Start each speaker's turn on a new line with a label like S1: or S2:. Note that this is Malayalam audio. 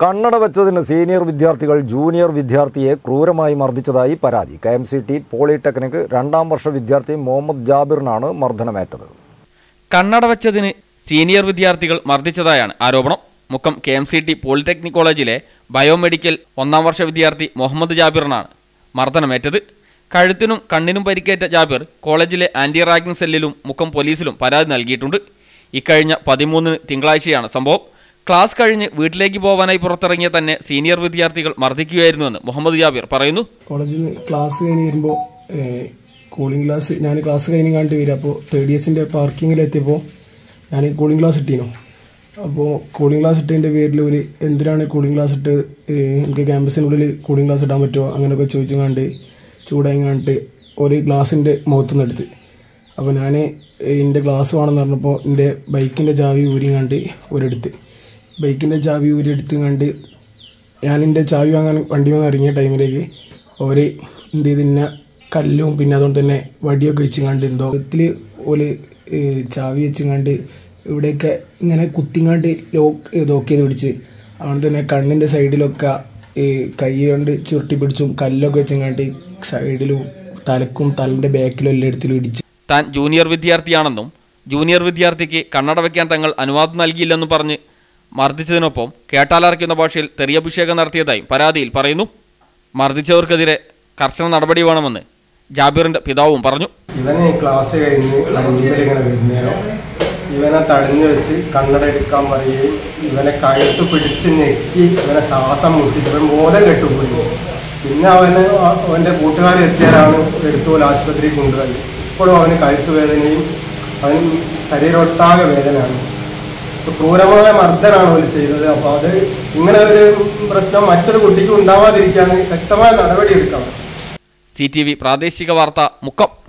S1: കണ്ണട വെച്ചതിന് സീനിയർ വിദ്യാർത്ഥികൾ ജൂനിയർ വിദ്യാർത്ഥിയെ ക്രൂരമായി മർദ്ദിച്ചതായി പരാതി K M C T polytechnic രണ്ടാം വർഷ വിദ്യാർത്ഥി മുഹമ്മദ് ജാബിറിനാണ് മർദ്ദനമേറ്റത്
S2: കണ്ണട വച്ചതിന് സീനിയർ വിദ്യാർത്ഥികൾ മർദ്ദിച്ചതായാണ് ആരോപണം Mukkam K M C T polytechnic കോളേജിലെ ബയോമെഡിക്കൽ ഒന്നാം വർഷ വിദ്യാർത്ഥി മുഹമ്മദ് ജാബിറിനാണ് മർദ്ദനമേറ്റത് കഴുത്തിനും കണ്ണിനും പരിക്കേറ്റ ജാബിർ കോളേജിലെ ആന്റി റാഗിംഗ് സെല്ലിലും മുക്കം പോലീസിലും പരാതി നൽകിയിട്ടുണ്ട് ഇക്കഴിഞ്ഞ പതിമൂന്നിന് തിങ്കളാഴ്ചയാണ് സംഭവം ക്ലാസ് കഴിഞ്ഞ് വീട്ടിലേക്ക് പോകാനായി പുറത്തിറങ്ങിയ തന്നെ സീനിയർ വിദ്യാർത്ഥികൾ മർദ്ദിക്കുകയായിരുന്നുവെന്ന് മുഹമ്മദ് ജാബിർ പറയുന്നു
S3: കോളേജിൽ നിന്ന് ക്ലാസ് കഴിഞ്ഞ് വരുമ്പോൾ കൂളിംഗ് ക്ലാസ് ഞാൻ ക്ലാസ് കഴിഞ്ഞ് കണ്ടിട്ട് വരിക അപ്പോൾ തേർഡ് ഇയേഴ്സിൻ്റെ പാർക്കിങ്ങിലെത്തിയപ്പോൾ ഞാൻ കൂളിംഗ് ക്ലാസ് ഇട്ടീനു അപ്പോൾ കൂളിംഗ് ക്ലാസ് ഇട്ടതിൻ്റെ പേരിൽ ഒരു എന്തിനാണ് കൂളിംഗ് ക്ലാസ് ഇട്ട് ഏഹ് എനിക്ക് ക്യാമ്പസിനുള്ളിൽ കൂളിംഗ് ക്ലാസ് ഇടാൻ പറ്റുമോ അങ്ങനെയൊക്കെ ചോദിച്ചു കണ്ട് ചൂടായി കണ്ടിട്ട് ഒരു ഗ്ലാസിൻ്റെ മുഖത്തുനിന്ന് എടുത്ത് അപ്പോൾ ഞാൻ എൻ്റെ ഗ്ലാസ് വേണമെന്ന് പറഞ്ഞപ്പോൾ എൻ്റെ ബൈക്കിൻ്റെ ചാവി ഊരി കണ്ട് ഒരെടുത്ത് ബൈക്കിൻ്റെ ചാവി ഊരി എടുത്ത് കണ്ട് ഞാൻ എൻ്റെ ചാവി വാങ്ങാൻ വണ്ടി വന്ന് ഇറങ്ങിയ ടൈമിലേക്ക് ഒരു എന്ത് ചെയ്ത് ഇന്ന കല്ലും പിന്നെ അതുകൊണ്ട് തന്നെ വടിയൊക്കെ വെച്ച് കണ്ട് എന്തോ ഇതിൽ ഒരു ചാവി വെച്ച് കണ്ട് ഇവിടെയൊക്കെ ഇങ്ങനെ കുത്തിങ്ങാണ്ട് ലോക്ക് ലോക്ക് ചെയ്ത് പിടിച്ച് അതുകൊണ്ട് തന്നെ കണ്ണിൻ്റെ സൈഡിലൊക്കെ ഈ കൈ കൊണ്ട് ചുരുട്ടി പിടിച്ചും കല്ലൊക്കെ വെച്ചങ്ങാണ്ട് സൈഡിലും തലക്കും തലൻ്റെ ബാക്കിലും എല്ലായിടത്തിലും ഇടിച്ച്
S2: താൻ ജൂനിയർ വിദ്യാർത്ഥിയാണെന്നും ജൂനിയർ വിദ്യാർത്ഥിക്ക് കണ്ണട വയ്ക്കാൻ തങ്ങൾ അനുവാദം നൽകിയില്ലെന്നും പറഞ്ഞ് മർദ്ദിച്ചതിനൊപ്പം കേട്ടാലർക്കുന്ന ഭാഷയിൽ തെറിയഭിഷേകം നടത്തിയതായും പരാതിയിൽ പറയുന്നു മർദ്ദിച്ചവർക്കെതിരെ കർശന നടപടി വേണമെന്ന് ജാബിറിന്റെ പിതാവും പറഞ്ഞു
S4: ഇവനെ ക്ലാസ് കഴിഞ്ഞ് വണ്ടിയിൽ ഇങ്ങനെ വരുന്നേരം ഇവനെ തടഞ്ഞു വെച്ച് കണ്ണട എടുക്കാൻ പറയുകയും ഇവനെ കഴുത്ത് പിടിച്ച് ഞെക്കി ഇവനെ ശ്വാസം മുട്ടിച്ച് ഇവൻ ബോധം കെട്ടുപോയി പിന്നെ അവന് ആ- അവൻ്റെ കൂട്ടുകാർ എത്തിയാലാണ് എടുത്തോൽ ആശുപത്രിയിൽ കൊണ്ടുപോയി ഇപ്പോഴും അവന് കഴുത്ത് വേദനയും അവന് ശരീരമൊട്ടാകെ വേദനയാണ് ഇപ്പൊ ക്രൂരമായ മർദ്ദനാണ് അവർ ചെയ്തത് അപ്പോൾ അത് ഇങ്ങനെ ഒരു പ്രശ്നം മറ്റൊരു കുട്ടിക്ക് ഉണ്ടാവാതിരിക്കാൻ ശക്തമായ നടപടി എടുക്കണം
S2: സി ടി വി പ്രാദേശിക വാർത്ത മുക്കം